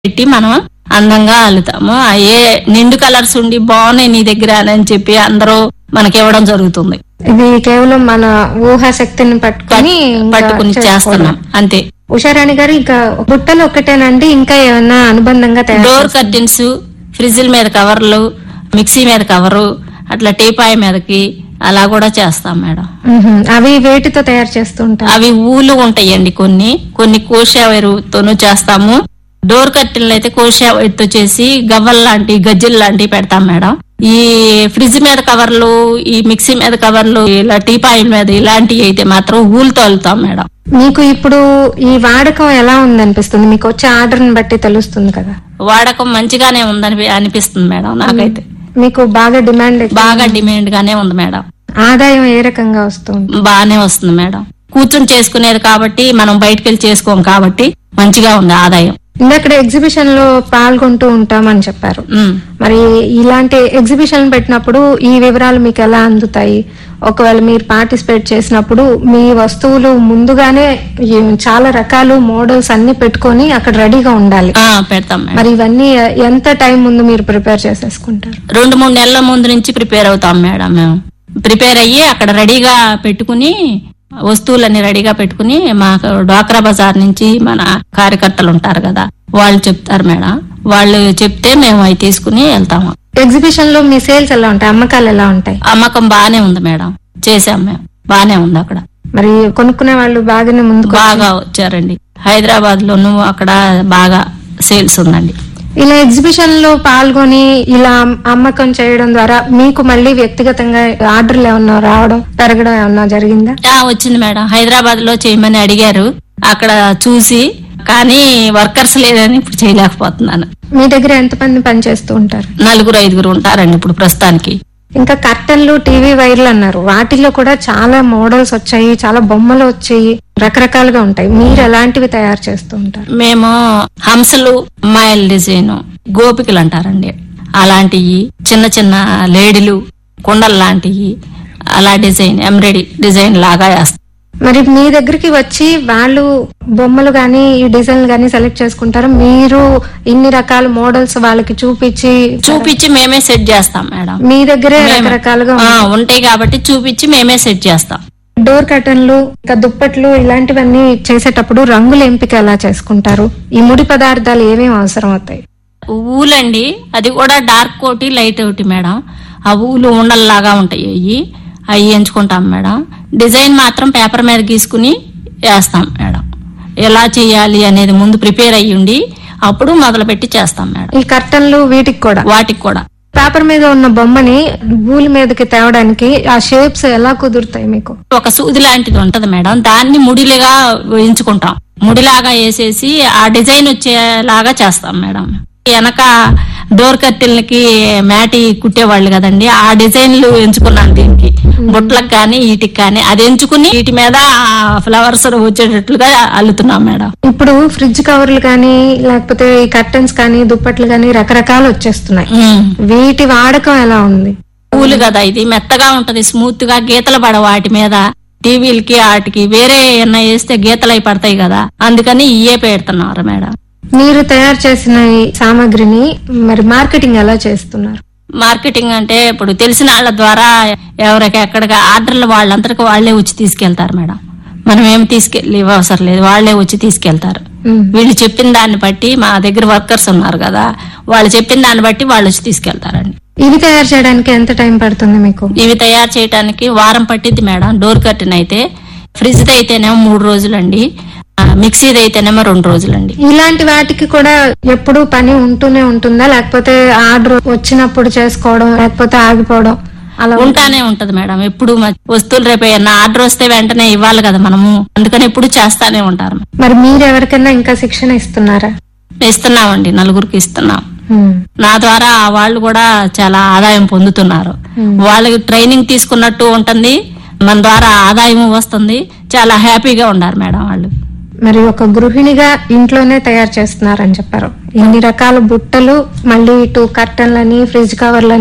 పెట్టి మనం అందంగా అల్లుతాము ఆ ఏ నిండు కలర్స్ ఉండి బాగున్నాయి నీ దగ్గర అని చెప్పి అందరూ మనకి ఇవ్వడం జరుగుతుంది ఇది కేవలం మన ఊహా శక్తిని పట్టుకొని ఇంకా పట్టుకుని చేసుకోవడం. చేస్తున్నాం అంతే ఉషారాణి గారు ఇంకా బుట్టలు ఒక్కటేనండి ఇంకా ఏమన్నా అనుబంధంగా తయారు డోర్ కర్టెన్స్ ఫ్రిడ్జ్ల మీద కవర్లు మిక్సీ మీద కవరు అట్లా టీపాయ్ మీదకి అలా కూడా చేస్తాం మేడం మ్హూ. అవి వేటితో తయారు చేస్తూ ఉంటారు అవి ఊలు ఉంటాయండి కొన్ని కొన్ని కోశావైరుతోనూ చేస్తాము డోర్ కర్టెన్లు అయితే కోశావైరుతో చేసి గవ్వల్ లాంటి గజ్జెలు లాంటివి పెడతాం మేడం ఈ ఫ్రిడ్జ్ మీద కవర్లు ఈ మిక్సీ మీద కవర్లు ఇలా టీపాయిల మీద ఇలాంటివి అయితే మాత్రం ఊలుతో వెళ్తాం మేడం మీకు ఇప్పుడు ఈ వాడకం ఎలా ఉందనిపిస్తుంది మీకు వచ్చే ఆర్డర్ ని బట్టి తెలుస్తుంది కదా వాడకం మంచిగానే ఉందని అనిపిస్తుంది మేడం నాకైతే మీకు బాగా డిమాండ్ ఎక్కువ. బాగా డిమాండ్ గానే ఉంది మేడం ఆదాయం ఏ రకంగా వస్తుంది బాగానే వస్తుంది మేడం కూర్చొని చేసుకునేది కాబట్టి మనం బయటకు వెళ్ళి చేసుకోం కాబట్టి మంచిగా ఉంది ఆదాయం ఇందక్కడ ఎగ్జిబిషన్ లో పాల్గొంటూ ఉంటామని చెప్పారు ఉమ్. మరి ఇలాంటి ఎగ్జిబిషన్ పెట్టినప్పుడు ఈ వివరాలు మీకు ఎలా అందుతాయి ఒకవేళ మీరు పార్టిసిపేట్ చేసినప్పుడు మీ వస్తువులు ముందుగానే ఈ చాలా రకాలు మోడల్స్ అన్ని పెట్టుకొని అక్కడ రెడీగా ఉండాలి ఆ, పెడతాం మేడం మరి ఇవన్నీ ఎంత టైం ముందు మీరు ప్రిపేర్ చేసేసుకుంటారు రెండు మూడు నెలల ముందు నుంచి ప్రిపేర్ అవుతాం మేడం మేము ప్రిపేర్ అయ్యి అక్కడ రెడీగా పెట్టుకుని వస్తువులన్నీ రెడీగా పెట్టుకుని మాకు డ్వాక్రా బజార్ నుంచి మన కార్యకర్తలు ఉంటారు కదా వాళ్ళు చెప్తారు మేడం వాళ్ళు చెప్తే మేము అవి తీసుకుని వెళ్తాము ఎగ్జిబిషన్ లో మీ సేల్స్ ఎలా ఉంటాయి అమ్మకాలు ఎలా ఉంటాయి అమ్మకం బాగానే ఉంది మేడం చేసాం మేము బాగానే ఉంది అక్కడ మరి కొనుక్కునే వాళ్ళు బాగానే ముందుకు బాగా వచ్చారండి హైదరాబాద్ లోను అక్కడ బాగా సేల్స్ ఉందండి ఇలా ఎగ్జిబిషన్ లో పాల్గొని ఇలా అమ్మకం చేయడం ద్వారా మీకు మళ్ళీ వ్యక్తిగతంగా ఆర్డర్లు ఏమన్నా రావడం పెరగడం ఏమన్నా జరిగిందా ఆ, వచ్చింది మేడం హైదరాబాద్ లో చేయమని అడిగారు అక్కడ చూసి కానీ వర్కర్స్ లేదని ఇప్పుడు చేయలేకపోతున్నాను మీ దగ్గర ఎంతమంది పనిచేస్తూ ఉంటారు నలుగురు ఐదుగురు ఉంటారండి ఇప్పుడు ప్రస్తుతానికి ఇంకా కర్టన్లు టీవీ వైర్లు అన్నారు వాటిలో కూడా చాలా మోడల్స్ వచ్చాయి చాలా బొమ్మలు వచ్చాయి రకరకాలుగా ఉంటాయి మీరు ఎలాంటివి తయారు చేస్తూ ఉంటారు మేము హంసలు అమ్మాయిల డిజైన్ గోపికలు అంటారండి అలాంటివి చిన్న చిన్న లేడీలు కుండలు లాంటివి అలా డిజైన్ ఎంబ్రాయిడరీ డిజైన్ లాగా వేస్తాం మరి మీ దగ్గరికి వచ్చి వాళ్ళు బొమ్మలు గాని ఈ డిజైన్లు గాని సెలెక్ట్ చేసుకుంటారు మీరు ఇన్ని రకాల మోడల్స్ వాళ్ళకి చూపించి చూపించి మేమే సెట్ చేస్తాం మేడం మీ దగ్గరే మేమే. రకరకాలుగా ఆ, ఉంటాయి కాబట్టి చూపించి మేమే సెట్ చేస్తాం డోర్ కర్టన్లు ఇంకా దుప్పట్లు ఇలాంటివన్నీ చేసేటప్పుడు రంగుల ఎంపిక ఎలా చేసుకుంటారు ఈ ముడి పదార్థాలు ఏమేమి అవసరం అవుతాయి ఊలండి అది కూడా డార్క్ కోటి లైట్ ఒకటి మేడం ఆ ఊలు ఉండల్లాగా ఉంటాయి అవి అవి ఎంచుకుంటాం మేడం డిజైన్ మాత్రం పేపర్ మీద గీసుకుని వేస్తాం మేడం ఎలా చేయాలి అనేది ముందు ప్రిపేర్ అయ్యి ఉండి అప్పుడు మొదలు పెట్టి చేస్తాం మేడం ఈ కర్టన్లు వీటికి కూడా వాటికి కూడా పేపర్ మీద ఉన్న బొమ్మని భూమి మీదకి తేవడానికి ఆ షేప్స్ ఎలా కుదురుతాయి మీకు ఒక సూది లాంటిది ఉంటది మేడం దాన్ని ముడిలుగా ఎంచుకుంటాం ముడిలాగా వేసేసి ఆ డిజైన్ వచ్చేలాగా చేస్తాం మేడం వెనక డోర్ కర్టెన్లకి మ్యాటి కుట్టేవాళ్ళు కదండి ఆ డిజైన్లు ఎంచుకున్నాను దీనికి బుట్లకు కానీ వీటికి కానీ అది ఎంచుకుని వీటి మీద ఫ్లవర్స్ వచ్చేటట్లుగా అల్లుతున్నాం మేడం ఇప్పుడు ఫ్రిడ్జ్ కవర్లు కానీ లేకపోతే ఈ కర్టన్స్ కానీ దుప్పట్లు కానీ రకరకాలు వచ్చేస్తున్నాయి ఉమ్. వీటి వాడకం ఎలా ఉంది పూలు కదా ఇది మెత్తగా ఉంటది స్మూత్ గా గీతలు పడ వాటి మీద టీవీలకి వాటికి వేరే ఏమన్నా వేస్తే గీతలు అయి పడతాయి కదా అందుకని ఇయే పెడుతున్నారు మేడం మీరు తయారు చేసిన ఈ సామాగ్రిని మరి మార్కెటింగ్ ఎలా చేస్తున్నారు మార్కెటింగ్ అంటే ఇప్పుడు తెలిసిన వాళ్ళ ద్వారా ఎవరికి ఎక్కడికి ఆర్డర్లు వాళ్ళంతటికి వాళ్ళే వచ్చి తీసుకెళ్తారు మేడం మనం ఏం తీసుకెళ్ళి అవసరం లేదు వాళ్ళే వచ్చి తీసుకెళ్తారు ఉమ్. వీళ్ళు చెప్పిన దాన్ని బట్టి మా దగ్గర వర్కర్స్ ఉన్నారు కదా వాళ్ళు చెప్పిన దాన్ని బట్టి వాళ్ళు వచ్చి తీసుకెళ్తారండి ఇవి తయారు చేయడానికి ఎంత టైం పడుతుంది మీకు ఇవి తయారు చేయడానికి వారం పట్టిద్ది మేడం డోర్ కర్టెన్ అయితే ఫ్రిడ్జ్ అయితేనేమో మూడు రోజులండి ఆ, మిక్సీది అయితేనేమో రెండు రోజులండి ఇలాంటి వాటికి కూడా ఎప్పుడు పని ఉంటూనే ఉంటుందా లేకపోతే ఆర్డర్ వచ్చినప్పుడు చేసుకోవడం లేకపోతే ఆగిపోవడం అలా ఉంటానే ఉంటది మేడం ఎప్పుడు మ- వస్తువులు రేపు ఏమన్నా ఆర్డర్ వస్తే వెంటనే ఇవ్వాలి కదా మనము అందుకని ఎప్పుడు చేస్తానే ఉంటారు మరి మీరు ఎవరికైనా ఇంకా శిక్షణ ఇస్తున్నారా ఇస్తున్నామండి నలుగురికి ఇస్తున్నాం ఉమ్. నా ద్వారా వాళ్ళు కూడా చాలా ఆదాయం పొందుతున్నారు వాళ్ళకి ట్రైనింగ్ తీసుకున్నట్టు ఉంటుంది మన ద్వారా ఆదాయం వస్తుంది చాలా హ్యాపీగా ఉన్నారు మేడం వాళ్ళు మరి ఒక గృహిణిగా ఇంట్లోనే తయారు చేస్తున్నారని చెప్పారు ఇన్ని రకాల బుట్టలు మళ్ళీ ఇటు కర్టన్లని ఫ్రిడ్జ్ కవర్లని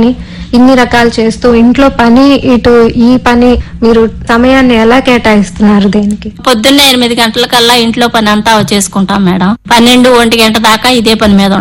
ఇన్ని రకాలు చేస్తూ ఇంట్లో పని ఇటు ఈ పని మీరు సమయాన్ని ఎలా కేటాయిస్తున్నారు దేనికి పొద్దున్నే ఎనిమిది గంటలకల్లా ఇంట్లో పని అంతా చేసుకుంటాం మేడం పన్నెండు ఒంటి గంట దాకా ఇదే పని మీద